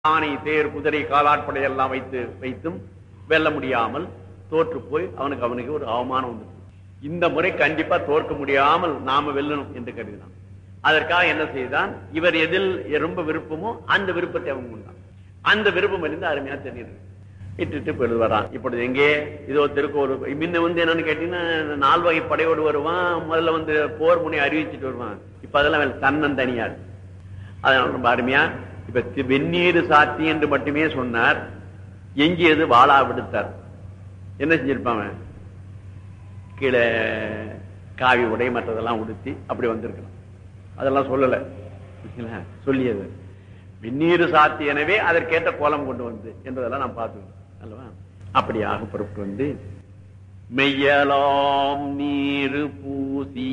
ஆனை தேர் குதிரை காலாட்படை எல்லாம் வைத்து வைத்தும் வெல்ல முடியாமல் தோற்று போய் அவனுக்கு அவனுக்கு ஒரு அவமானம் வந்து இந்த முறை கண்டிப்பா தோற்க முடியாமல் நாம வெல்லணும் என்று கருதினான் அதற்காக என்ன செய்தான் இவர் எதில் ரொம்ப விருப்பமோ அந்த விருப்பத்தை அவன் கொண்டான் அந்த விருப்பம் இருந்து அருமையா தெரியுது இட்டுட்டு போய் வரான் இப்பொழுது எங்கே இதோ திருக்கோவில் முன்ன வந்து என்னன்னு கேட்டீங்கன்னா நால் வகை படையோடு வருவான் முதல்ல வந்து போர் முனை அறிவிச்சிட்டு வருவான் இப்ப அதெல்லாம் தன்னன் தனியார் அதனால ரொம்ப அருமையா இப்ப தி- வெந்நீர் சாத்தி என்று மட்டுமே சொன்னார் எஞ்சியது வாளா விடுத்தார் என்ன செஞ்சிருப்பாங்க கீழே காவி உடை மற்றதெல்லாம் உடுத்தி அப்படி வந்திருக்கணும் அதெல்லாம் சொல்லல சரிங்களா? சொல்லியது வெந்நீர் சாத்தி எனவே அதற்கேற்ற கோலம் கொண்டு வந்து என்பதெல்லாம் நான் பார்த்துக்கணும் அல்லவா அப்படியாக பொறுப்பு வந்து மெய்யலாம் நீரு பூசி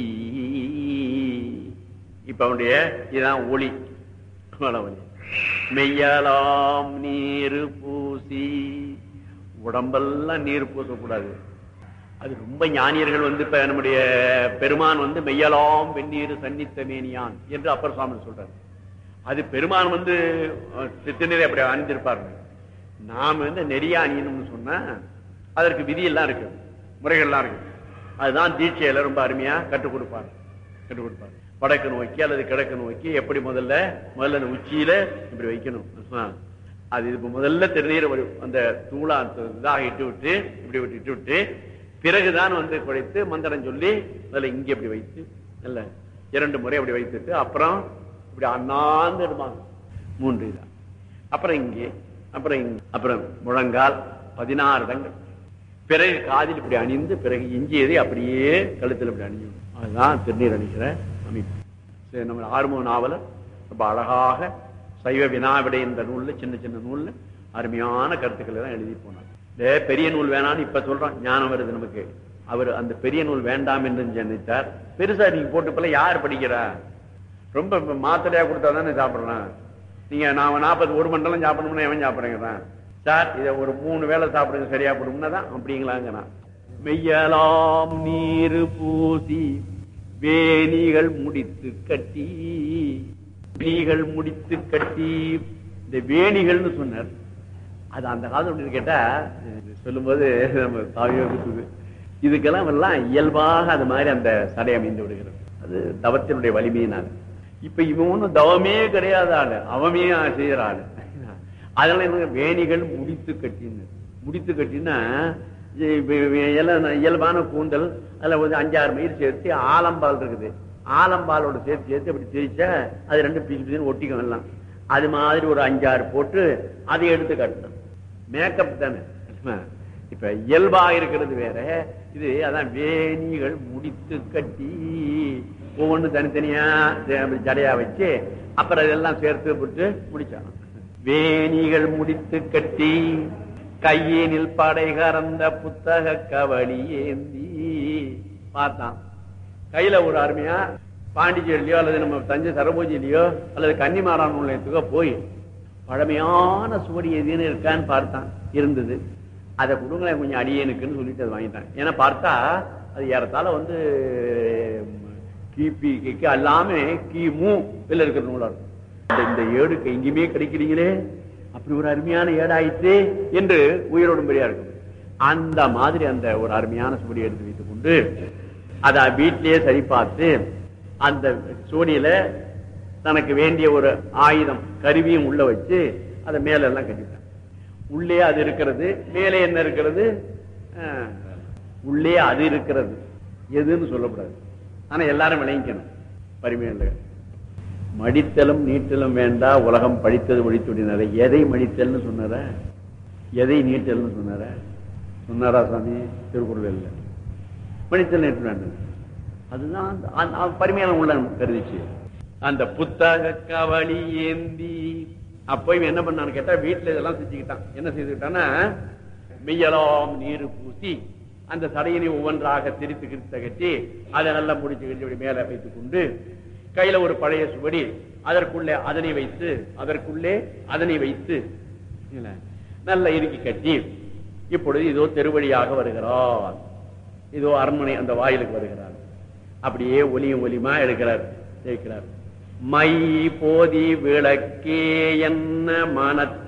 இப்ப அவனுடைய இதான் ஒளி வளவலி மெய்யலாம் நீரு பூசி உடம்பெல்லாம் நீர் பூசக்கூடாது அது ரொம்ப ஞானியர்கள் வந்து இப்ப நம்முடைய பெருமான் வந்து மெய்யலாம் வெந்நீர் சன்னித்த மேனியான் என்று அப்பர் சுவாமி சொல்றாரு அது பெருமான் வந்து அஹ், திருநீரை அப்படி அணிந்திருப்பார்கள் நாம வந்து நெறிய அணியணும்னு சொன்னா அதற்கு விதியெல்லாம் இருக்கு முறைகள்லாம் இருக்கு அதுதான் தீட்சையில ரொம்ப அருமையா கற்றுக் கொடுப்பார் கற்றுக் கொடுப்பார் வடக்கு நோக்கி அல்லது கிழக்கு நோக்கி எப்படி முதல்ல முதல்ல அந்த உச்சியில இப்படி வைக்கணும் ஆ. அது இது இப்ப முதல்ல திருநீர் வடி- அந்த தூளா அந்த இதாக இட்டு விட்டு இப்படி விட்டு இட்டு விட்டு பிறகுதான் வந்து குழைத்து மந்திரம் சொல்லி முதல்ல இங்கே இப்படி வைத்து இல்ல இரண்டு முறை அப்படி வைத்துட்டு அப்புறம் இப்படி அண்ணாந்து இடுவாங்க மூன்று இதா அப்புறம் இங்கே அப்புறம் இங்க அப்புறம் முழங்கால் பதினாறு இடங்கள் பிறகு காதில் இப்படி அணிந்து பிறகு எஞ்சியதை அப்படியே கழுத்தில் இப்படி அணியும் அதுதான் திருநீர் அணிகிற அமைப்பு சரி, நம்ம ஆறுமுக நாவலர் ரொம்ப அழகாக சைவ வினாவிடை இந்த நூல்ல சின்ன சின்ன நூல்ல அருமையான கருத்துக்களை தான் எழுதி போனார் இதே பெரிய நூல் வேணாம்னு இப்ப சொல்றோம் ஞானம் வருது நமக்கு அவர் அந்த பெரிய நூல் வேண்டாம் என்று நினைத்தார் பெருசா நீங்க போட்டு போல யார் படிக்கிறா ரொம்ப இப்ப மாத்திரையா கொடுத்தா தானே சாப்பிடுறான் நீங்க நாம நாற்பது ஒரு மண்டலம் சாப்பிடணும்னா எவன் சாப்பிடுங்கிறான் சார் இதை ஒரு மூணு வேளை சாப்பிடுங்க சரியா போடும்னா தான் அப்படிங்களாங்கிறான் மெய்யலாம் நீர் பூசி வேணிகள் முடித்து கட்டி வேணிகள் முடித்து கட்டி இந்த வேணிகள்னு சொன்னார் அது அந்த காலத்துல எப்படி கேட்டா இது சொல்லும்போது நம்ம தாவியோ இருக்குது இதுக்கெல்லாம் எல்லாம் இயல்பாக அது மாதிரி அந்த சடை அமைந்து விடுகிறது அது தவத்தினுடைய வலிமையினால் இப்ப இவன் ஒண்ணும் தவமே கிடையாத ஆளு அவமே செய்யற ஆளு அதனால என்ன வேணிகள் முடித்து கட்டின்னு முடித்து கட்டினா இது இப்ப எல்லாம் இயல்பான கூந்தல் அதுல வந்து அஞ்சாறு மயிர் சேர்த்து ஆலம்பால் இருக்குது ஆலம்பாலோட சேர்த்து சேர்த்து அப்படி திரிச்சா அது ரெண்டு பிசு பிசுன்னு ஒட்டிக்கும் எல்லாம் அது மாதிரி ஒரு அஞ்சாறு போட்டு அதை எடுத்து காட்டணும் மேக்கப் தானே இப்ப இயல்பா இருக்கிறது வேற இது அதான் வேணிகள் முடித்து கட்டி ஒவ்வொன்று தனித்தனியா ஜ- அப்படி ஜடையா வச்சு அப்புறம் இதெல்லாம் சேர்த்து போட்டு முடிச்சான் வேணிகள் முடித்து கட்டி கையினில் படை கறந்த புத்தக கவளி ஏந்தி பார்த்தான் கையில ஒரு அருமையா பாண்டிச்சேரியிலயோ அல்லது நம்ம தஞ்சை சரபோஜிலேயோ அல்லது கன்னிமாரான் நிலையத்துக்கோ போய் பழமையான சுவடி எதுன்னு இருக்கான்னு பார்த்தான் இருந்தது அதை கொடுங்களேன் கொஞ்சம் அடியேனுக்குன்னு சொல்லிட்டு அதை வாங்கிட்டான் ஏன்னா பார்த்தா அது ஏறத்தாழ வந்து கிபி கிக்கு எல்லாமே கிமு இதுல இருக்கிற நூலா இருக்கும் இந்த- இந்த ஏடு எங்கேயுமே கிடைக்கிறீங்களே அப்படி ஒரு அருமையான ஏடாயிற்று என்று உயிரோடும்படியா இருக்கும் அந்த மாதிரி அந்த ஒரு அருமையான சுவடி எடுத்து வைத்துக் கொண்டு அதை வீட்டிலேயே சரி பார்த்து அந்த சோடியில தனக்கு வேண்டிய ஒரு ஆயுதம் கருவியும் உள்ள வச்சு அதை மேல எல்லாம் கட்டிட்டான் உள்ளே அது இருக்கிறது மேலே என்ன இருக்கிறது ஆஹ், உள்ளே அது இருக்கிறது எதுன்னு சொல்லக்கூடாது ஆனா எல்லாரும் விளங்கிக்கணும் பரிமையில மடித்தலும் நீட்டலும் வேண்டா உலகம் படித்தது ஒழித்துடினார எதை மடித்தல்னு சொன்னார எதை நீட்டல்னு சொன்னார சொன்னாரா சாமி திருக்குறள் இல்லை மடித்தல் நீட்டல் வேண்டும் அதுதான் அந்த- அந்த அந்த பரிமையான உள்ள கருதிச்சு அந்த புத்தக கவளி ஏந்தி அப்போ இவன் என்ன பண்ணான்னு கேட்டா வீட்டுல இதெல்லாம் செஞ்சுக்கிட்டான் என்ன செய்துக்கிட்டான்னா மெய்யலாம் நீர் பூசி அந்த சடையினை ஒவ்வொன்றாக திரித்து கிரித்த கட்டி அதை நல்லா முடிச்சு கட்டி அப்படி மேல வைத்துக் கொண்டு கையில ஒரு பழைய சுவடி அதற்குள்ளே அதனை வைத்து அதற்குள்ளே அதனை வைத்து இல்ல, நல்லா இறுக்கி கட்டி இப்பொழுது இதோ தெருவழியாக வருகிறார் இதோ அரண்மனை அந்த வாயிலுக்கு வருகிறார் அப்படியே ஒலியும் ஒலியுமா எடுக்கிறார் ஜெயிக்கிறார் மை போதி விளக்கே என்ன மனத்தில்